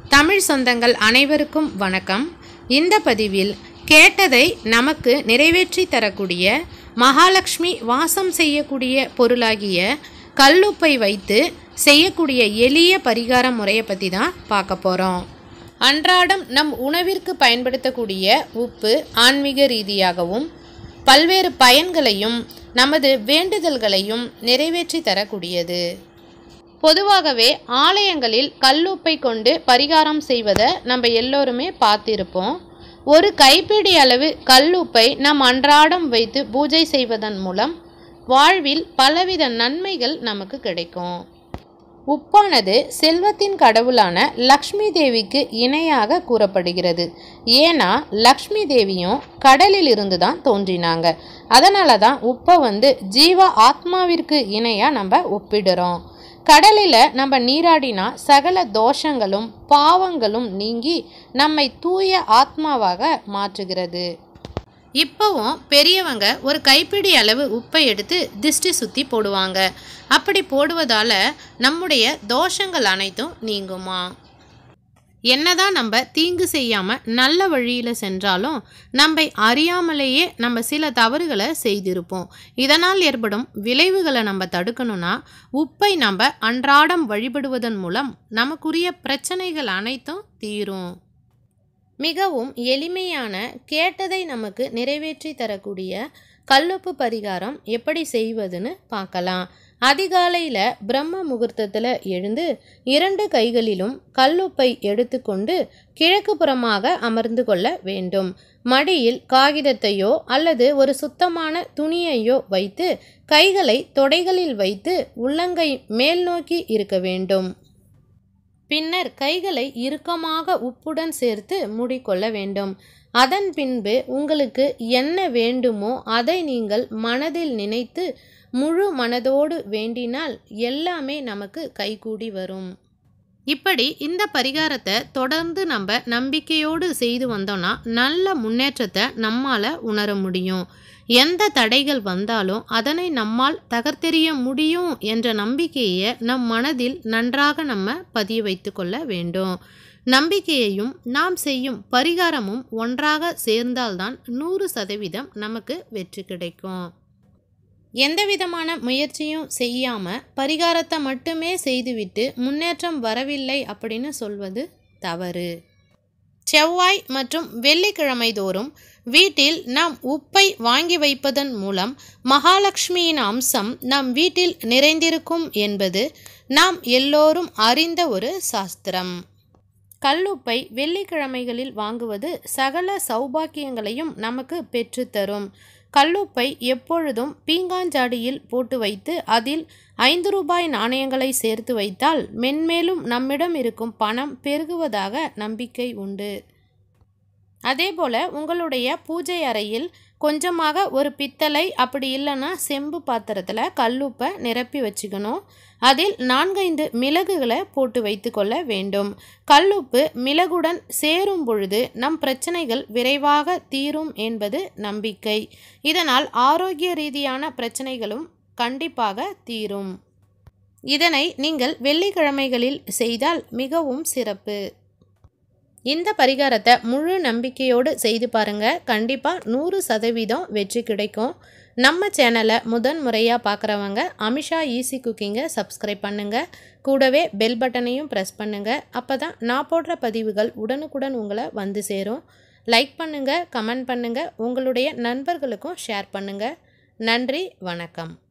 தமிழ் சொந்தங்கள் அனைவருக்கும் வணக்கம் இந்த பதிவில் கேட்டதை நமக்கு நிறைவேற்றி தரக்கூடிய மகாலட்சுமி வாசம் செய்யக்கூடிய பொருளாகிய கல்லுப்பை வைத்து செய்யக்கூடிய எளிய பரிகார முறையை பற்றி தான் பார்க்க போகிறோம் அன்றாடம் நம் உணவிற்கு பயன்படுத்தக்கூடிய உப்பு ஆன்மீக ரீதியாகவும் பல்வேறு பயன்களையும் நமது வேண்டுதல்களையும் நிறைவேற்றி தரக்கூடியது பொதுவாகவே ஆலயங்களில் கல்லுப்பை கொண்டு பரிகாரம் செய்வதை நம்ம எல்லோருமே பார்த்திருப்போம் ஒரு கைப்பிடி அளவு கல்லுப்பை நம் அன்றாடம் வைத்து பூஜை செய்வதன் மூலம் வாழ்வில் பலவித நன்மைகள் நமக்கு கிடைக்கும் உப்பானது செல்வத்தின் கடவுளான லக்ஷ்மி தேவிக்கு இணையாக கூறப்படுகிறது ஏன்னா லக்ஷ்மி தேவியும் கடலில் இருந்து தான் தோன்றினாங்க அதனால தான் உப்பை வந்து ஜீவ ஆத்மாவிற்கு இணையாக நம்ம ஒப்பிடுறோம் கடலில் நம்ம நீராடினா சகல தோஷங்களும் பாவங்களும் நீங்கி நம்மை தூய ஆத்மாவாக மாற்றுகிறது இப்போவும் பெரியவங்க ஒரு கைப்பிடி அளவு உப்பை எடுத்து திஷ்டி சுற்றி போடுவாங்க அப்படி போடுவதால் நம்முடைய தோஷங்கள் அனைத்தும் நீங்குமா என்னதான் நம்ம தீங்கு செய்யாமல் நல்ல வழியில் சென்றாலும் நம்மை அறியாமலேயே நம்ம சில தவறுகளை செய்திருப்போம் இதனால் ஏற்படும் விளைவுகளை நம்ம தடுக்கணும்னா உப்பை நம்ம அன்றாடம் வழிபடுவதன் மூலம் நமக்குரிய பிரச்சனைகள் அனைத்தும் தீரும் மிகவும் எளிமையான கேட்டதை நமக்கு நிறைவேற்றி தரக்கூடிய கல்லுப்பு பரிகாரம் எப்படி செய்வதுன்னு பார்க்கலாம் அதிகாலையில் பிரம்ம முகூர்த்தத்தில் எழுந்து இரண்டு கைகளிலும் கல்லுப்பை எடுத்துக்கொண்டு கிழக்கு புறமாக அமர்ந்து கொள்ள வேண்டும் மடியில் காகிதத்தையோ அல்லது ஒரு சுத்தமான துணியையோ வைத்து கைகளை தொடைகளில் வைத்து உள்ளங்கை மேல் நோக்கி இருக்க வேண்டும் பின்னர் கைகளை இறுக்கமாக உப்புடன் சேர்த்து மூடிக்கொள்ள வேண்டும் அதன் பின்பு உங்களுக்கு என்ன வேண்டுமோ அதை நீங்கள் மனதில் நினைத்து முழு மனதோடு வேண்டினால் எல்லாமே நமக்கு கைகூடி வரும் இப்படி இந்த பரிகாரத்தை தொடர்ந்து நம்ம நம்பிக்கையோடு செய்து வந்தோம்னா நல்ல முன்னேற்றத்தை நம்மால் உணர முடியும் எந்த தடைகள் வந்தாலும் அதனை நம்மால் தகர்த்தெறிய முடியும் என்ற நம்பிக்கையை நம் மனதில் நன்றாக நம்ம பதிய வைத்து கொள்ள வேண்டும் நம்பிக்கையையும் நாம் செய்யும் பரிகாரமும் ஒன்றாக சேர்ந்தால்தான் நூறு சதவீதம் நமக்கு வெற்றி கிடைக்கும் எந்த விதமான முயற்சியும் செய்யாமல் பரிகாரத்தை மட்டுமே செய்துவிட்டு முன்னேற்றம் வரவில்லை அப்படின்னு சொல்வது தவறு செவ்வாய் மற்றும் வெள்ளிக்கிழமை தோறும் வீட்டில் நாம் உப்பை வாங்கி வைப்பதன் மூலம் மகாலட்சுமியின் அம்சம் நம் வீட்டில் நிறைந்திருக்கும் என்பது நாம் எல்லோரும் அறிந்த ஒரு சாஸ்திரம் கல்லுப்பை வெள்ளிக்கிழமைகளில் வாங்குவது சகல சௌபாக்கியங்களையும் நமக்கு பெற்றுத்தரும் கல்லுப்பை எப்பொழுதும் பீங்காஞ்சாடியில் போட்டு வைத்து அதில் ஐந்து ரூபாய் நாணயங்களை சேர்த்து வைத்தால் மென்மேலும் நம்மிடம் இருக்கும் பணம் பெருகுவதாக நம்பிக்கை உண்டு அதேபோல் உங்களுடைய பூஜை அறையில் கொஞ்சமாக ஒரு பித்தளை அப்படி இல்லைன்னா செம்பு பாத்திரத்தில் கல்லுப்பை நிரப்பி வச்சுக்கணும் அதில் நான்கைந்து மிளகுகளை போட்டு வைத்து கொள்ள வேண்டும் கல்லுப்பு மிளகுடன் சேரும் பொழுது நம் பிரச்சனைகள் விரைவாக தீரும் என்பது நம்பிக்கை இதனால் ஆரோக்கிய ரீதியான பிரச்சனைகளும் கண்டிப்பாக தீரும் இதனை நீங்கள் வெள்ளிக்கிழமைகளில் செய்தால் மிகவும் சிறப்பு இந்த பரிகாரத்தை முழு நம்பிக்கையோடு செய்து பாருங்கள் கண்டிப்பாக நூறு சதவீதம் வெற்றி கிடைக்கும் நம்ம சேனலை முதன் முறையாக பார்க்குறவங்க அமிஷா ஈஸி குக்கிங்கை சப்ஸ்கிரைப் பண்ணுங்கள் கூடவே பெல் பட்டனையும் ப்ரெஸ் பண்ணுங்கள் அப்போ தான் நான் போடுற பதிவுகள் உடனுக்குடன் உங்களை வந்து சேரும் லைக் பண்ணுங்கள் கமெண்ட் பண்ணுங்கள் உங்களுடைய நண்பர்களுக்கும் ஷேர் பண்ணுங்கள் நன்றி வணக்கம்